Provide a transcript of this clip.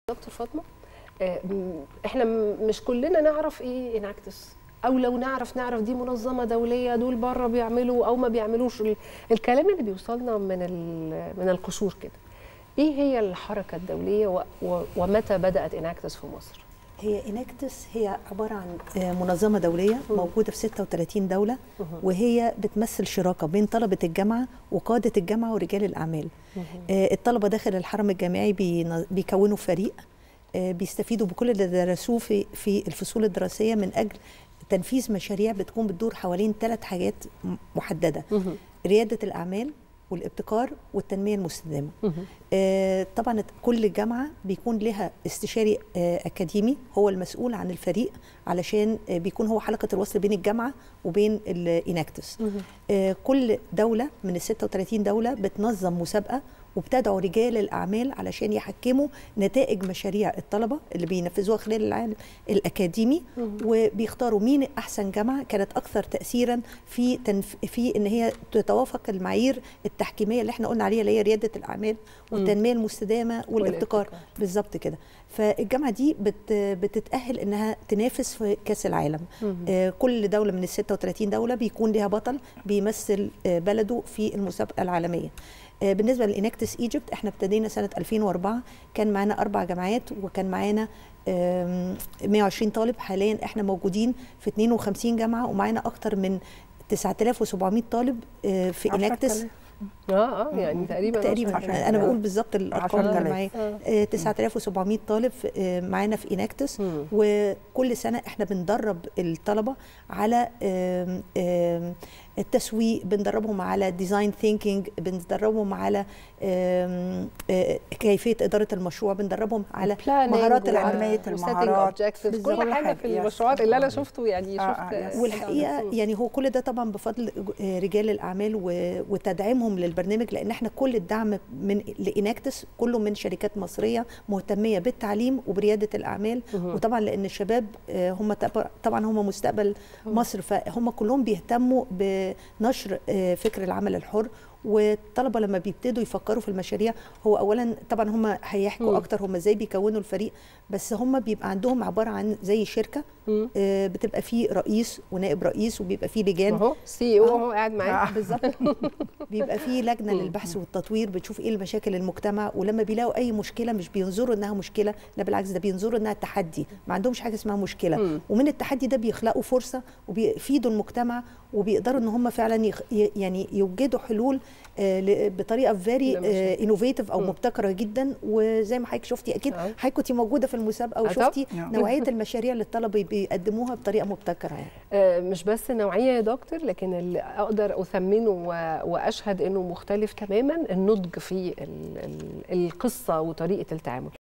دكتور فاطمه آه، م- احنا م- مش كلنا نعرف ايه اناكتس او لو نعرف نعرف دي منظمه دوليه دول بره بيعملوا او ما بيعملوش ال- الكلام اللي بيوصلنا من ال- من القشور كده ايه هي الحركه الدوليه و- و- ومتى بدات اناكتس في مصر هي اناكتس هي عباره عن آه، منظمه دوليه موجوده في 36 دوله وهي بتمثل شراكه بين طلبه الجامعه وقاده الجامعه ورجال الاعمال آه، الطلبه داخل الحرم الجامعي بين- بيكونوا فريق آه، بيستفيدوا بكل اللي درسوه في في الفصول الدراسيه من اجل تنفيذ مشاريع بتكون بتدور حوالين ثلاث حاجات م- محدده رياده الاعمال والابتكار والتنميه المستدامه آه، طبعا كل جامعه بيكون لها استشاري آه، اكاديمي هو المسؤول عن الفريق علشان آه، بيكون هو حلقه الوصل بين الجامعه وبين الاناكتس آه، كل دوله من ال 36 دوله بتنظم مسابقه وبتدعو رجال الاعمال علشان يحكموا نتائج مشاريع الطلبه اللي بينفذوها خلال العام الاكاديمي وبيختاروا مين احسن جامعه كانت اكثر تاثيرا في تنف... في ان هي تتوافق المعايير التحكيميه اللي احنا قلنا عليها اللي هي رياده الاعمال والتنميه المستدامه والابتكار والابتكار. بالظبط كده فالجامعه دي بت... بتتاهل انها تنافس في كاس العالم آه كل دوله من ال 36 دوله بيكون لها بطل بيمثل آه بلده في المسابقه العالميه آه، بالنسبه للانكتس ايجيبت احنا ابتدينا سنه 2004 كان معانا اربع جامعات وكان معانا آم، 120 طالب حاليا احنا موجودين في 52 جامعه ومعانا اكتر من 9700 طالب آه، في انكتس اه اه يعني تقريبا تقريبا عشرة انا آلاف. بقول بالظبط الارقام اللي 10,000. معايا آه. آه، 9700 طالب في- آه، معانا في انكتس مم. وكل سنه احنا بندرب الطلبه على آم، آم، التسويق بندربهم على ديزاين ثينكينج بندربهم على آم، آه، كيفيه اداره المشروع بندربهم على Planning مهارات و- العمل تنمية و setting المهارات. objectives، بالظبط. كل كل حاجه حاجة، في yes. المشروعات اللي انا شفته يعني آه، شفت آه، yes. والحقيقه مم. يعني هو كل ده طبعا بفضل آه، رجال الاعمال و- وتدعيمهم للبرنامج لان احنا كل الدعم من لاناكتس كله من شركات مصريه مهتميه بالتعليم وبرياده الاعمال وطبعا لان الشباب آه، هم طب- طبعا هم مستقبل مصر فهم كلهم بيهتموا بنشر آه، فكر العمل الحر والطلبه لما بيبتدوا يفكروا في المشاريع هو اولا طبعا هم هيحكوا مم. اكتر هم ازاي بيكونوا الفريق بس هم بيبقى عندهم عباره عن زي شركه مم. آه، بتبقى فيه رئيس ونائب رئيس وبيبقى فيه لجان اهو سي او آه. اهو قاعد معاك بالظبط بيبقى فيه لجنه للبحث والتطوير بتشوف ايه المشاكل المجتمع ولما بيلاقوا اي مشكله مش بينظروا انها مشكله لا بالعكس ده بينظروا انها تحدي ما عندهمش حاجه اسمها مشكله مم. ومن التحدي ده بيخلقوا فرصه وبيفيدوا المجتمع وبيقدروا ان هم فعلا يخ... ي- يعني يوجدوا حلول آه، ل- بطريقه فيري لمشاكل. انوفيتيف او مم. مبتكره جدا وزي ما حضرتك شفتي اكيد آه. حضرتك كنتي موجوده في المسابقه آه، طب. وشفتي نعم. نوعيه المشاريع اللي الطلبه بيقدموها بطريقه مبتكره يعني آه، مش بس نوعيه يا دكتور لكن اللي اقدر اثمنه و- واشهد انه مختلف تماما النضج في ال- ال- القصه وطريقه التعامل